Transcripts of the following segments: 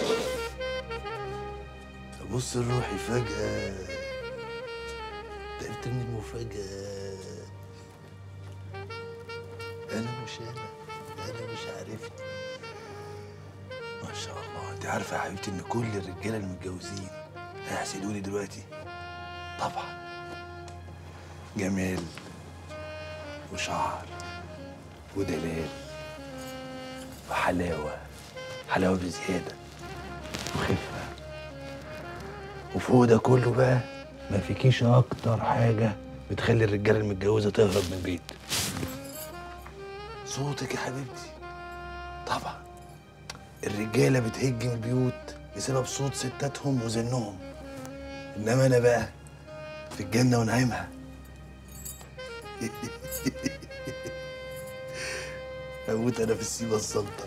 ابص لروحي فجأة تعبت من المفاجأة انا مش انا انا مش عارفني ما شاء الله انت عارفه يا حبيبتي ان كل الرجاله المتجوزين هيحسدوني دلوقتي طبعا جمال وشعر ودلال وحلاوه حلاوه بزياده وخفه وفوق ده كله بقى ما فيكيش اكتر حاجه بتخلي الرجاله المتجوزه تهرب من البيت صوتك يا حبيبتي طبعا الرجاله بتهج من البيوت بسبب صوت ستاتهم وزنهم انما انا بقى في الجنه ونعيمها اموت انا في السيبه الصلطه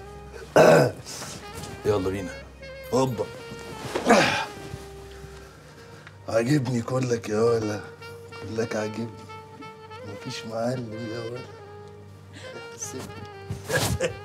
يلا بينا هوبا عاجبني كلك يا ولا كلك عاجبني مفيش معلم يا ولا سيبني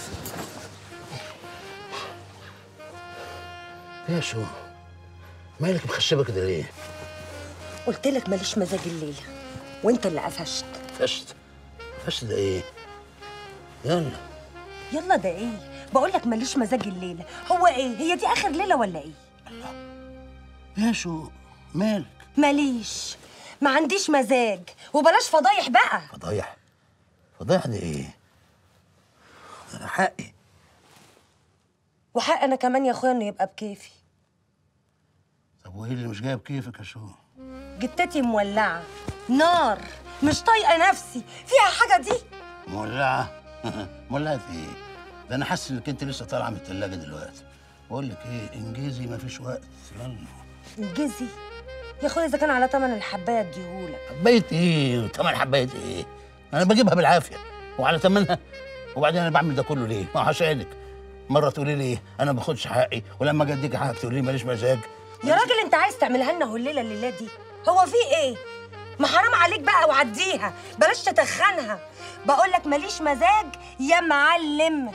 ايه يا شو مالك مخشبه كده ليه قلت لك ماليش مزاج الليله وانت اللي قفشت فشت فشت ده ايه يلا يلا ده ايه بقول لك ماليش مزاج الليله هو ايه هي دي اخر ليله ولا ايه يا شو مالك ماليش ما عنديش مزاج وبلاش فضايح بقى فضايح فضايح ده ايه انا حقي وحق انا كمان يا اخويا انه يبقى بكيفي طب وايه اللي مش جايب كيفك يا شو جتتي مولعه نار مش طايقه نفسي فيها حاجه دي مولعه مولعه في ايه ده انا حاسس انك انت لسه طالعه من الثلاجه دلوقتي بقول لك ايه انجزي مفيش وقت يلا انجزي يا اخويا اذا كان على تمن الحبايه اديهولك حبايه ايه وثمن حبايه ايه انا بجيبها بالعافيه وعلى ثمنها وبعدين انا بعمل ده كله ليه ما هو عشانك مره تقولي لي إيه؟ انا ما باخدش حقي ولما اجي اديك حقك تقولي لي ماليش مزاج يا راجل انت عايز تعملها لنا هليله الليله دي هو في ايه ما حرام عليك بقى وعديها بلاش تتخنها بقول لك ماليش مزاج يا معلم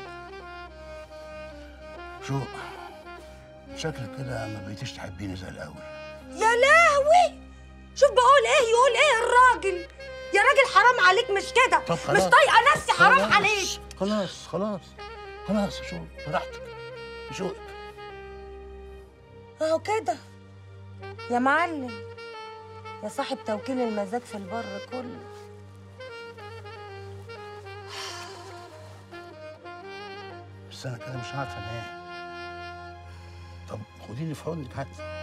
شو شكلك كده ما بقيتيش تحبيني زي الاول يا لهوي شوف بقول ايه يقول ايه الراجل يا راجل حرام عليك مش كده طب مش خلاص. طايقه نفسي حرام خلاص، عليك خلاص خلاص خلاص شو براحتك شوقك اهو كده يا معلم يا صاحب توكيل المزاج في البر كله بس انا كده مش عارفه انام طب خديني في حضنك حتى